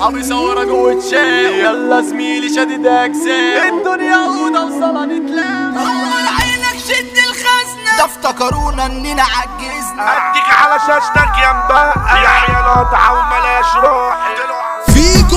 صحابي صورة جوه شاي يلا زميلي شديد اجسام الدنيا اوضه وصلاه نتلام نور عينك شد الخزنة ده افتكرونا اننا عجزنا اديك على شاشتك يا مبقى يا عيالات وملاش روح فيكو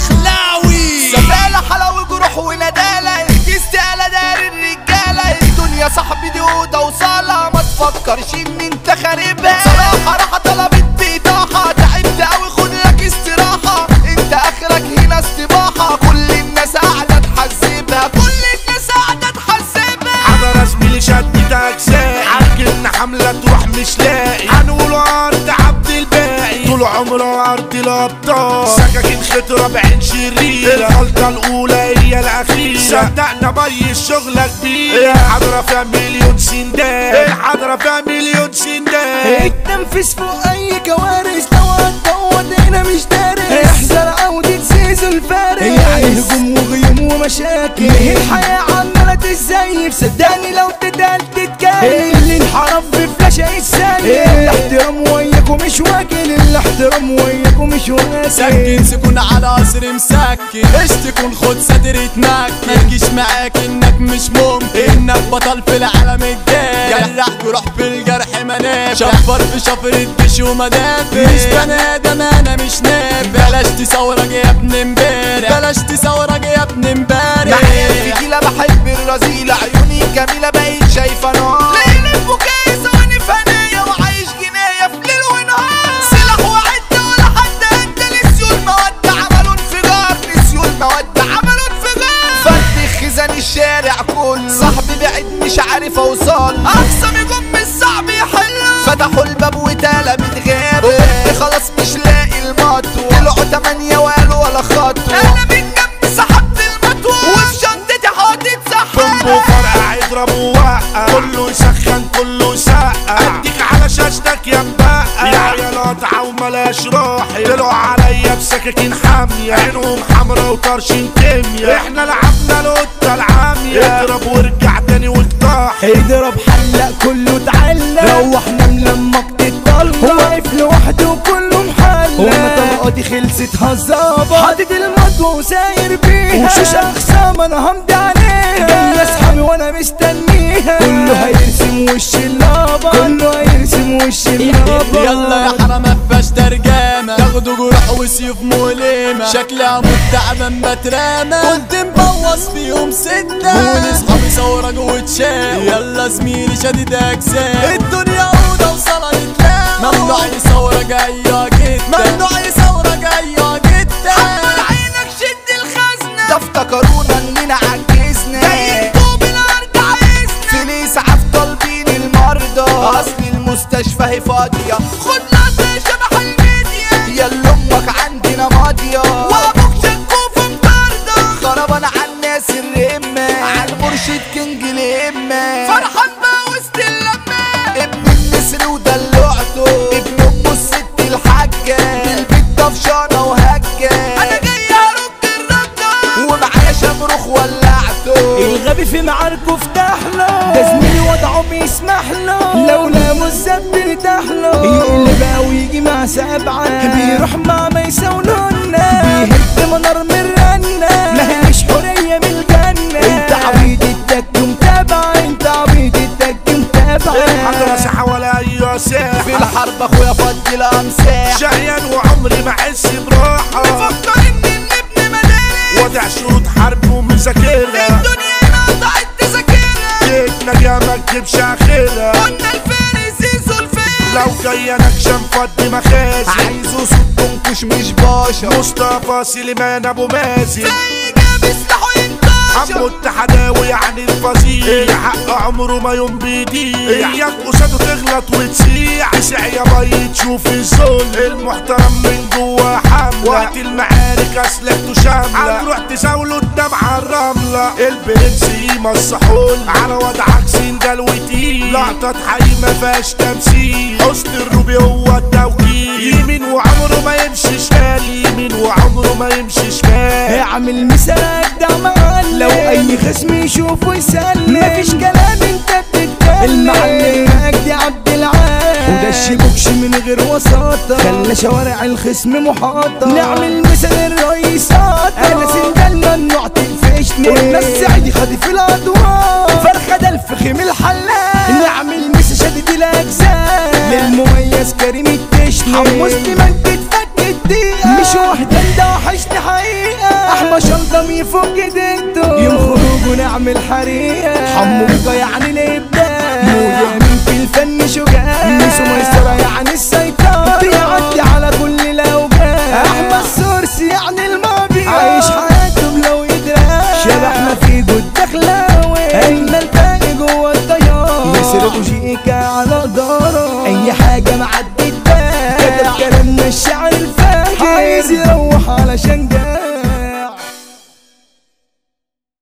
الدخلاوي زبالة حلاوي جروح وندالة استقالة دار الرجالة الدنيا صاحبي دي أوضة وصالة ما تفكرش إن أنت خاربها صراحة راحة طلبت بإيضاحة تعبت أوي خد لك استراحة أنت آخرك هنا استباحة كل الناس قاعدة تحذبها كل الناس قاعدة تحذبها حضر زميلي شدت اجزاء عجلنا حملة تروح مش لاقي هنقولوا ارض عبد الباقي طول عمره ارض الابطال سكاكين خطرة بعين شريرة الغلطة الاولى هي الاخيرة صدقنا بي الشغلة كبيرة الحضرة فيها مليون سندان الحضرة فيها مليون سندان التنفيذ فوق اي كوارث لو هتدور هنا مش دارس احذر عودة زيزو الفارس يعني هجوم وغيوم ومشاكل ليه الحياة عمالة تزيف صدقني لو تدال تتكلم اللي انحرف في فلاشة السيف الاحترام وياكم مش واكل الاحترام وياكم مش واكل سكن سكون على قصر مسكن ايش تكون خد صدر يتمكن متجيش معاك انك مش ممكن انك بطل في العالم الجاي جرح جروح في الجرح منافع شفر في شفرة جيش ومدافع مش بني ادم انا مش نافع بلاش تصورك يا ابن امبارح بلاش تصورك يا ابن امبارح بحب الفجيلة بحب الرذيلة عيوني جميلة بقيت شايفة نار ليل البكاء ثواني فانية وعايش جناية في ليل ونهار سلاح وعدة ولا حد أدى نسيوا المودة عملوا انفجار نسيوا المودة عملوا انفجار فرد خزان الشارع كله صاحبي بعيد مش عارف اوصل اقسم يجم الصعب يحله فتحوا الباب وتالا متغاب قلت خلاص مش لاقي المطوة طلعوا تمانية وقالوا ولا خطوة انا من جنب سحبت المطوة وفي شنطتي حاطط بومبو سحاب فرقع يضرب ووقع كله يسخن كله يسقع اديك على شاشتك يا مبقع يا عيالات وملاش روحي طلعوا عليا بسكاكين حامية عينهم حمرا وطرشين كيميا احنا لعبنا القطة العامية اضرب وارجع تاني واقطع اضرب حلق كله اتعلق روحنا ملمك تتطلق هو واقف لوحده وكله محلق وانا طلقاتي خلصت هزابة حاطط المطوة وساير بيها وشوش اخصام انا همضي عليها جاي اصحابي وانا مستنيها كله هيرسم وش اللابة كله هيرسم وش اللابة يلا يا حرام مفيهاش ترجمة تاخدوا جروح وسيوف مؤلمة شكلي هموت تعبان بترامى كنت مبوظ فيهم ستة والاصحابي صورة جوه شاي يلا زميلي شديد اجسام الدنيا اوضة وصلاة نتلام ممنوع يصورة جاية جدا ممنوع يصورة جاية جدا عينك شد الخزنة ده افتكرونا اننا عجزنا جايين طوب الارض عايزنا في الاسعاف طالبين المرضى اصل المستشفى هي فاضية خد لقطة شبح الميديا يلا امك عندنا ماضية وابوك شكوه في مطاردة خربان على الناس الرمة على المرشد كينج الهمة فرحان بقى وسط اللمة ابن النسر ودلوعته ابن ام الست الحاجة البيت طفشانة وهجة انا جاي هرد الردة ومعايا شمروخ ولعته الغبي في معاركه فتح له ده زميلي وضعه بيسمح له لو لاموا الزب ارتاح له يقلب بقى ويجي مع سبعة بيروح مع ما يساولونا بيهد منار من الرنة مهيش حرية من الجنة انت عبيد الدك متابع انت عبيد الدك متابع الحضرة ساحة ولا اي ساحة في الحرب اخويا فضي الامساح شقيان وعمري ما احس براحة بفكر ان نبني مدارس وضع شروط حرب ومذاكرها الدنيا قطعت تذاكرها جيتنا يا ما تجيبش اخرها قلنا الفارس يزول الفارس لو جاي نكشن فضي مخازن عايزه صوت تنكش مش باشا مصطفى سليمان ابو مازن زي جاب سلاحه عمو ينتشر التحداوي يعني الفظيع حق عمره ما يوم بيضيع اياك قصاده تغلط وتسيع تسع يا بي تشوف الذل المحترم من جوا حملة وقت المعارك اسلحته شاملة هتروح تزاوله قدام على الرملة البرنس يمسحول على وضعك سندل وتقيل لقطة حي ما فيهاش تمثيل حسن الروبي هو التوكيل يمين وعمره ما يمشي شمال يمين وعمره ما يمشي شمال اعمل مثال ده معلم لو اي خصم يشوفه يسلم مفيش كلام انت بتتكلم المعلم مجدي عبد العال وده الشبوكش من غير وساطة خلى شوارع الخصم محاطة نعمل مثل الرئيسات انا سندال ممنوع تقفشني والناس سعيدي خدي في الادوار فرخة ده الفخم الحلال نعمل مثل شديد الاجزاء للمميز كريم التشني حمصني ما انت تفك الدقيقة مش وحدة ده وحشني حقيقة احمى شلطم يفك دنتو يوم خروج ونعمل حريقة حموقة يعني الابداع